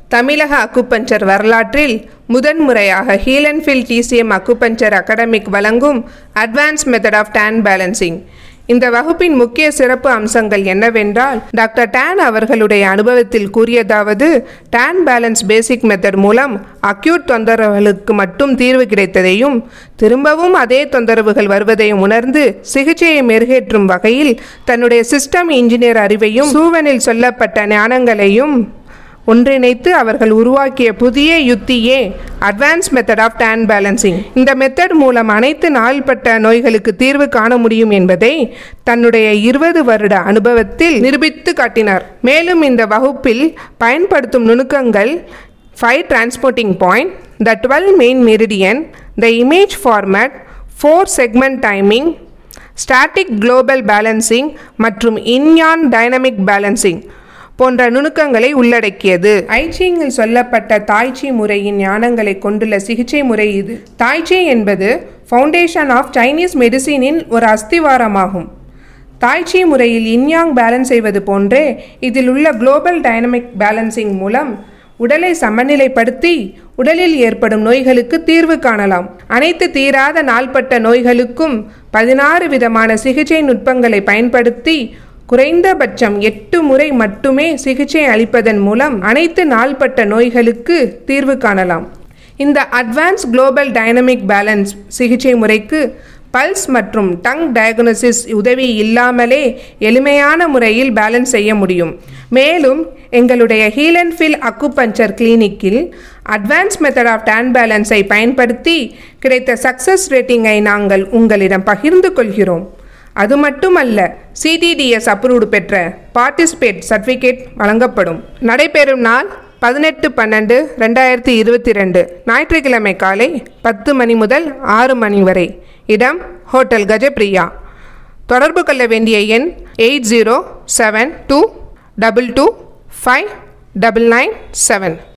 தமிழக அக்குபஞ்சர் வரலாற்றில் முதன்முறையாக ஹீலன்ஃபில் டிசிஎம் அக்குபஞ்சர் அகாடமிக் வழங்கும் advance method of Tan balancing இந்த வகுப்பின் முக்கிய சிறப்பு அம்சங்கள் என்னவென்றால் டாக்டர் டேன் அவர்களுடைய அனுபவத்தில் கூறியதாவது டேன் பேலன்ஸ் பேசிக் மெத்தட் மூலம் அக்யூட் தொந்தரவுகளுக்கு மட்டும் தீர்வு கிடைத்ததையும் திரும்பவும் அதே தொந்தரவுகள் வருவதையும் உணர்ந்து சிகிச்சையை மெருகேற்றும் வகையில் தன்னுடைய சிஸ்டம் இன்ஜினியர் அறிவையும் சூவனில் சொல்லப்பட்ட ஞானங்களையும் ஒன்றிணைத்து அவர்கள் உருவாக்கிய புதிய யுத்தியே advance method of Tan balancing இந்த மெத்தட் மூலம் அனைத்து நாள்பட்ட நோய்களுக்கு தீர்வு காண முடியும் என்பதை தன்னுடைய இருபது வருட அனுபவத்தில் நிரூபித்து காட்டினார் மேலும் இந்த வகுப்பில் பயன்படுத்தும் நுணுக்கங்கள் five transporting point the twelve main meridian the image format four segment timing static global balancing மற்றும் இன்யான் டைனமிக் பேலன்சிங் போன்ற நுணுக்கங்களை உள்ளடக்கியது ஐச்சிங்கில் சொல்லப்பட்ட தாய்ச்சி முறையின் ஞானங்களை கொண்டுள்ள சிகிச்சை முறை இது தாய்ச்சி என்பது ஃபவுண்டேஷன் ஆஃப் சைனீஸ் மெடிசினின் ஒரு அஸ்திவாரமாகும் தாய்ச்சி முறையில் இன்யாங் பேலன்ஸ் செய்வது போன்றே இதில் உள்ள குளோபல் டைனமிக் பேலன்சிங் மூலம் உடலை சமநிலைப்படுத்தி உடலில் ஏற்படும் நோய்களுக்கு தீர்வு காணலாம் அனைத்து தீராத நாள்பட்ட நோய்களுக்கும் பதினாறு விதமான சிகிச்சை நுட்பங்களை பயன்படுத்தி குறைந்தபட்சம் எட்டு முறை மட்டுமே சிகிச்சை அளிப்பதன் மூலம் அனைத்து நாள்பட்ட நோய்களுக்கு தீர்வு காணலாம் இந்த அட்வான்ஸ் குளோபல் டைனமிக் பேலன்ஸ் சிகிச்சை முறைக்கு பல்ஸ் மற்றும் டங் டயக்னோசிஸ் உதவி இல்லாமலே எளிமையான முறையில் பேலன்ஸ் செய்ய முடியும் மேலும் எங்களுடைய ஹீல் அண்ட் ஃபில் அக்குபஞ்சர் கிளினிக்கில் அட்வான்ஸ் மெத்தட் ஆஃப் டேன் பேலன்ஸை பயன்படுத்தி கிடைத்த சக்சஸ் ரேட்டிங்கை நாங்கள் உங்களிடம் பகிர்ந்து கொள்கிறோம் அது மட்டுமல்ல சிடிடிஎஸ் அப்ரூவ்டு பெற்ற பார்ட்டிசிபேட் சர்டிஃபிகேட் வழங்கப்படும் நடைபெறும் நாள் பதினெட்டு பன்னெண்டு ரெண்டாயிரத்தி இருபத்தி ரெண்டு ஞாயிற்றுக்கிழமை காலை பத்து மணி முதல் ஆறு மணி வரை இடம் ஹோட்டல் கஜப்ரியா தொடர்பு கொள்ள வேண்டிய எண் eight zero seven two double two five double nine seven